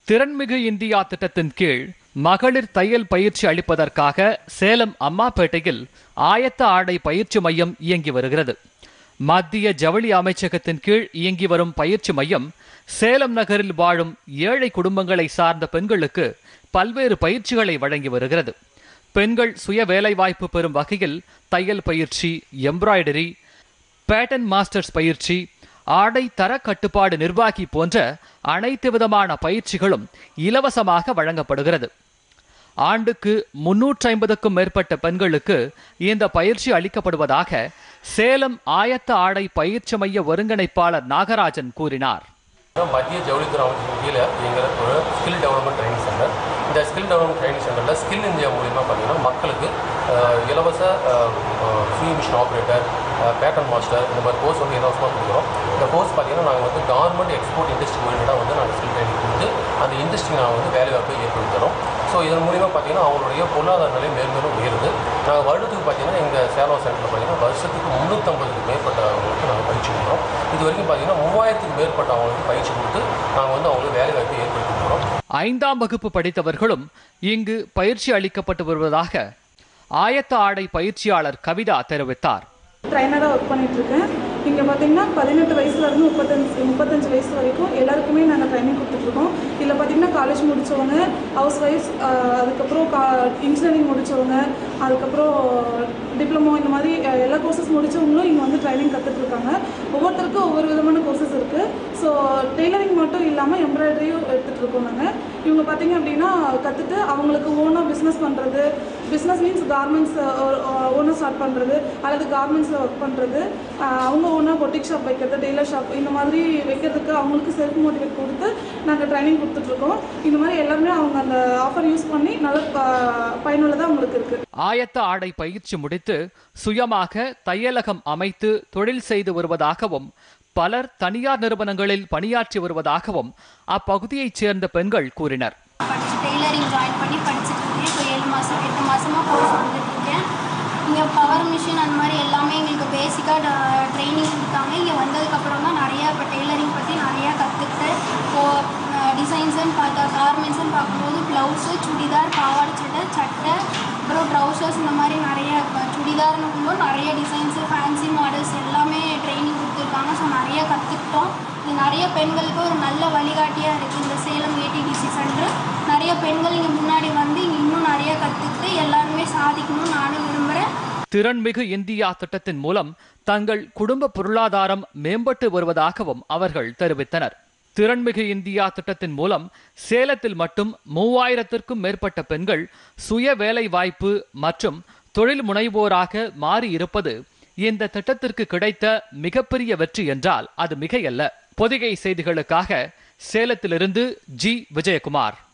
திறன்மிகு இந்தியா திட்டத்தின் கீழ் மகளிர் தையல் பயிற்சி அளிப்பதற்காக சேலம் அம்மாப்பேட்டையில் ஆயத்த ஆடை பயிற்சி மையம் இயங்கி வருகிறது மத்திய ஜவுளி அமைச்சகத்தின் கீழ் இயங்கி வரும் பயிற்சி மையம் சேலம் நகரில் வாழும் ஏழை குடும்பங்களை சார்ந்த பெண்களுக்கு பல்வேறு பயிற்சிகளை வழங்கி வருகிறது பெண்கள் சுய வேலைவாய்ப்பு பெறும் வகையில் தையல் பயிற்சி எம்ப்ராய்டரி பேட்டன் மாஸ்டர்ஸ் பயிற்சி ஆடை தர கட்டுப்பாடு நிர்வாகி போன்ற அனைத்து விதமான பயிற்சிகளும் இலவசமாக வழங்கப்படுகிறது ஆண்டுக்கு முன்னூற்றி ஐம்பதுக்கும் மேற்பட்ட பெண்களுக்கு இந்த பயிற்சி அளிக்கப்படுவதாக சேலம் ஆயத்த ஆடை பயிற்சி மைய ஒருங்கிணைப்பாளர் நாகராஜன் கூறினார் மத்திய ஜவுளித்துறை அமைச்சகம் கீழே எங்கள் ஒரு ஸ்கில் டெவலப்மெண்ட் ட்ரைனிங் சென்டர் இந்த ஸ்கில் டெவலப்மெண்ட் ட்ரைனிங் சென்டரில் ஸ்கில் இந்தியா மூலிமா பார்த்தீங்கன்னா மக்களுக்கு அஹ், இலவச free machine operator pattern master இந்த மாதிரி கோர்ஸ் வந்து இலவசமாக கொடுக்குறோம் இந்த கோர்ஸ் பார்த்தீங்கன்னா நாங்கள் வந்து கவர்மெண்ட் எக்ஸ்போர்ட் இண்டஸ்ட்ரி ஓரியண்டாக வந்து நாங்கள் ஸ்கில் ட்ரைனிங் கொடுத்து அந்த இண்டஸ்ட்ரி நாங்கள் வந்து வேலைவாய்ப்பை ஏற்படுத்தி தரோம் ஸோ இதன் மூலிமா பார்த்தீங்கன்னா அவங்களுடைய பொருளாதார நிலை மேலும் உயருது நாங்கள் வருடத்துக்கு பார்த்தீங்கன்னா எங்கள் சேலம் சென்டரில் பார்த்தீங்கன்னா வருஷத்துக்கு முந்நூற்றம்பதுக்கு மேற்பட்டவங்களுக்கு நாங்கள் பயிற்சி கொடுக்குறோம் இது வரைக்கும் பார்த்தீங்கன்னா மூவாயிரத்துக்கு மேற்பட்ட அவங்களுக்கு பயிற்சி கொடுத்து நாங்கள் வந்து அவங்களுக்கு வேலைவாய்ப்பை ஏற்படுத்தி கொடுக்குறோம் ஐந்தாம் வகுப்பு படித்தவர்களும் இங்கு பயிற்சி அளிக்கப்பட்டு வருவதாக ஆயத்த ஆடை பயிற்சியாளர் கவிதா தெரிவித்தார் ட்ரைனராக ஒர்க் பண்ணிட்டு இருக்கேன் இங்கே பார்த்தீங்கன்னா பதினெட்டு வயசுலேருந்து முப்பத்தஞ்சு முப்பத்தஞ்சு வயசு வரைக்கும் எல்லாருக்குமே நாங்கள் ட்ரைனிங் கொடுத்துட்ருக்கோம் இதில் பார்த்தீங்கன்னா காலேஜ் முடித்தவங்க ஹவுஸ் ஒய்ஃப்ஸ் அதுக்கப்புறம் கா இன்ஜினியரிங் முடித்தவங்க அதுக்கப்புறம் டிப்ளமோ இந்த மாதிரி அஹ், எல்லா கோர்சஸ் முடித்தவங்களும் இங்கே வந்து ட்ரைனிங் கற்றுட்ருக்காங்க ஒவ்வொருத்தருக்கும் ஒவ்வொரு விதமான கோர்சஸ் இருக்குது ஸோ டெய்லரிங் மட்டும் இல்லாமல் எம்ப்ராய்டரியும் எடுத்துகிட்டு இருக்கோம் நாங்கள் இவங்க பார்த்தீங்க அப்படின்னா கற்றுட்டு அவங்களுக்கு ஓனாக பிஸ்னஸ் பண்ணுறது பிஸ்னஸ் மீன்ஸ் கார்மெண்ட்ஸ் ஓனாக ஸ்டார்ட் பண்ணுறது அல்லது கார்மெண்ட்ஸில் ஒர்க் பண்ணுறது அவங்க ஓனாக பொட்டிக் ஷாப் வைக்கிறது டெய்லர் ஷாப் இந்த மாதிரி வைக்கிறதுக்கு அவங்களுக்கு செல்ஃப் மோட்டிவேட் கொடுத்து நாங்கள் ட்ரைனிங் கொடுத்துட்ருக்கோம் இந்த மாதிரி எல்லாருமே அவங்க அந்த ஆஃபர் யூஸ் பண்ணி நல்ல ப- பயனுள்ளதாக அவங்களுக்கு இருக்குது ஆயத்த ஆடை பயிற்சி முடித்து சுயமாக தையலகம் அமைத்து தொழில் செய்து வருவதாகவும் பலர் தனியார் நிறுவனங்களில் பணியாற்றி வருவதாகவும் அப்பகுதியைச் சேர்ந்த பெண்கள் கூறினர் படிச்சு டெய்லரிங் ஜாயின் பண்ணி படிச்சுட்டு இருக்கேன் இப்போ ஏழு மாதம் எட்டு மாதமாக கோர்ஸ் வந்துட்டு இருக்கேன் இங்கே பவர் மிஷின் அந்த மாதிரி எல்லாமே எங்களுக்கு பேசிக்காக ட்ரைனிங் கொடுத்தாங்க இங்கே வந்ததுக்கப்புறம் தான் நிறையா இப்போ டெய்லரிங் பற்றி நிறையா கற்றுக்கிட்டேன் இப்போது டிசைன்ஸ்னு பார்த்தா கார்மெண்ட்ஸ்னு பார்க்கும்போது ப்ளவுஸு சுடிதார் பாவாடை சட்டை சட்டை அப்புறம் ட்ரௌசர்ஸ் இந்த மாதிரி நிறைய இப்போ சுடிதார்னு போது நிறைய டிசைன்ஸு ஃபேன்சி மாடல்ஸ் எல்லாமே ட்ரைனிங் கொடுத்துருக்காங்க ஸோ நிறைய கற்றுக்கிட்டோம் இது நிறைய பெண்களுக்கு ஒரு நல்ல வழிகாட்டியாக இருக்குது இந்த சேலம் ஏடிடிசி சென்டர் நிறைய பெண்கள் இங்கே முன்னாடி வந்து இங்கே இன்னும் நிறைய கற்றுக்கிட்டு எல்லாருமே சாதிக்கணும்னு நானும் விரும்புகிறேன் திறன்மிகு இந்தியா திட்டத்தின் மூலம் தங்கள் குடும்ப பொருளாதாரம் மேம்பட்டு வருவதாகவும் அவர்கள் தெரிவித்தனர் திறன்மிகு இந்தியா திட்டத்தின் மூலம் சேலத்தில் மட்டும் மூவாயிரத்திற்கும் மேற்பட்ட பெண்கள் சுய வேலை வாய்ப்பு மற்றும் தொழில் முனைவோராக மாறி இருப்பது இந்த திட்டத்திற்கு கிடைத்த மிகப்பெரிய வெற்றி என்றால் அது மிகையல்ல பொதிகை செய்திகளுக்காக சேலத்திலிருந்து ஜி விஜயகுமார்